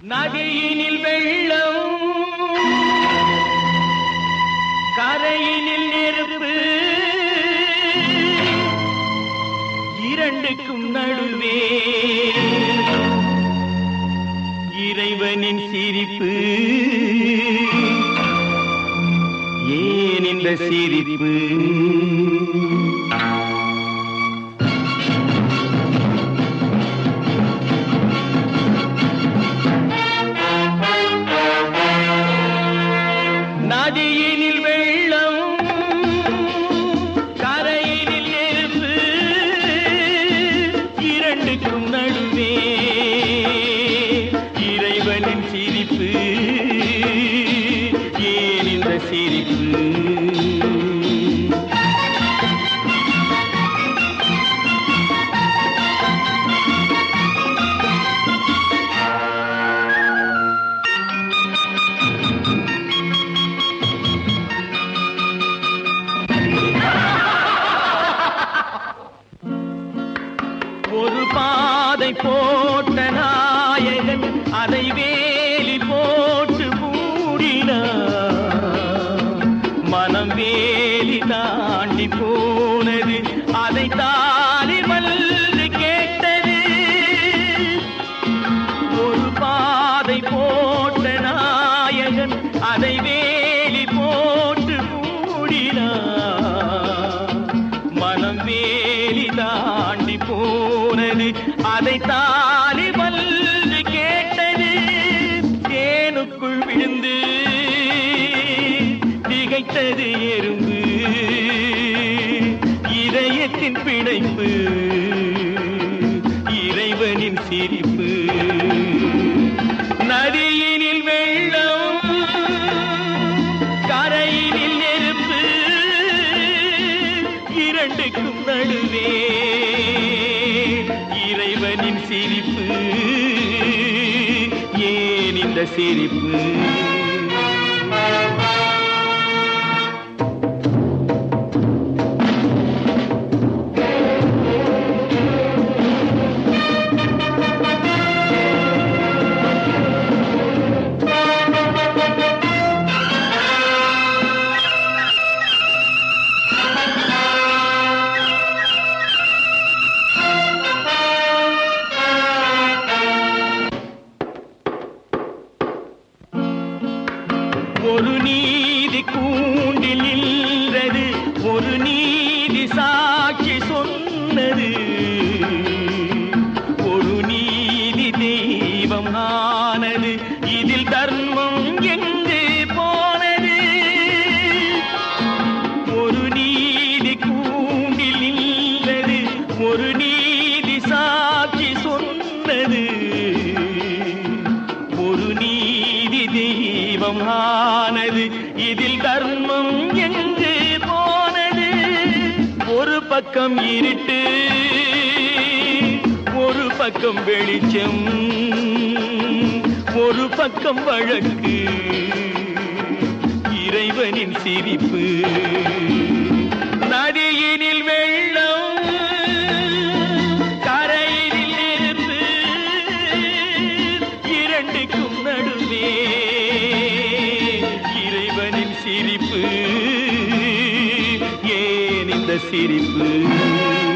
நதியினில் வெள்ளம் கரையினில் நெருப்பு இரண்டுக்கும் நடுவே இறைவனின் சிரிப்பு ஏன் இந்த சிரிப்பு நதியினில் வெள்ளம் கரையினில் நெருப்பு இரண்டுக்கும் நடுவே இறைவனின் சிரிப்பு ஏன் இந்த சிரிப்பு ஒரு பாதை போட்ட நாயகன் அதை வேலி போட்டு மூடினார் மனம் வேலி தாண்டி போனது அதை தாலி வந்து கேட்டது ஒரு பாதை போட்ட நாயகன் அதை வேலி போட்டு மூடினார் மனம் வேலி தாண்டி போனது அதை தாலி வந்து கேட்டது தேனுக்குள் விழுந்து திகைத்தது எறும்பு இதயத்தின் பிணைப்பு இறைவனின் சிரிப்பு நதியினில் வெள்ளம் கரையினில் நெருப்பு இரண்டுக்கும் நடுவே இறைவனின் சிரிப்பு ஏன் இந்த சிரிப்பு ஒரு நீதி கூண்டில் நின்றது ஒரு நீதி சாட்சி சொன்னது ஒரு நீதி தெய்வம் ஆனது இதில் தர்மம் எங்கு போனது ஒரு நீதி கூண்டில் நின்றது ஒரு நீதி சாட்சி சொன்னது ஒரு நீதி தெய்வம் ஆனது இதில் தர்மம் எங்கு போனது ஒரு பக்கம் இருட்டு ஒரு பக்கம் வெளிச்சம் ஒரு பக்கம் வழக்கு இறைவனின் சிரிப்பு நதியினில் வெள்ளம் கரையினில் நெருப்பு இரண்டுக்கும் நடுவே இறைவனின் சிரிப்பு ஏன் இந்த சிரிப்பு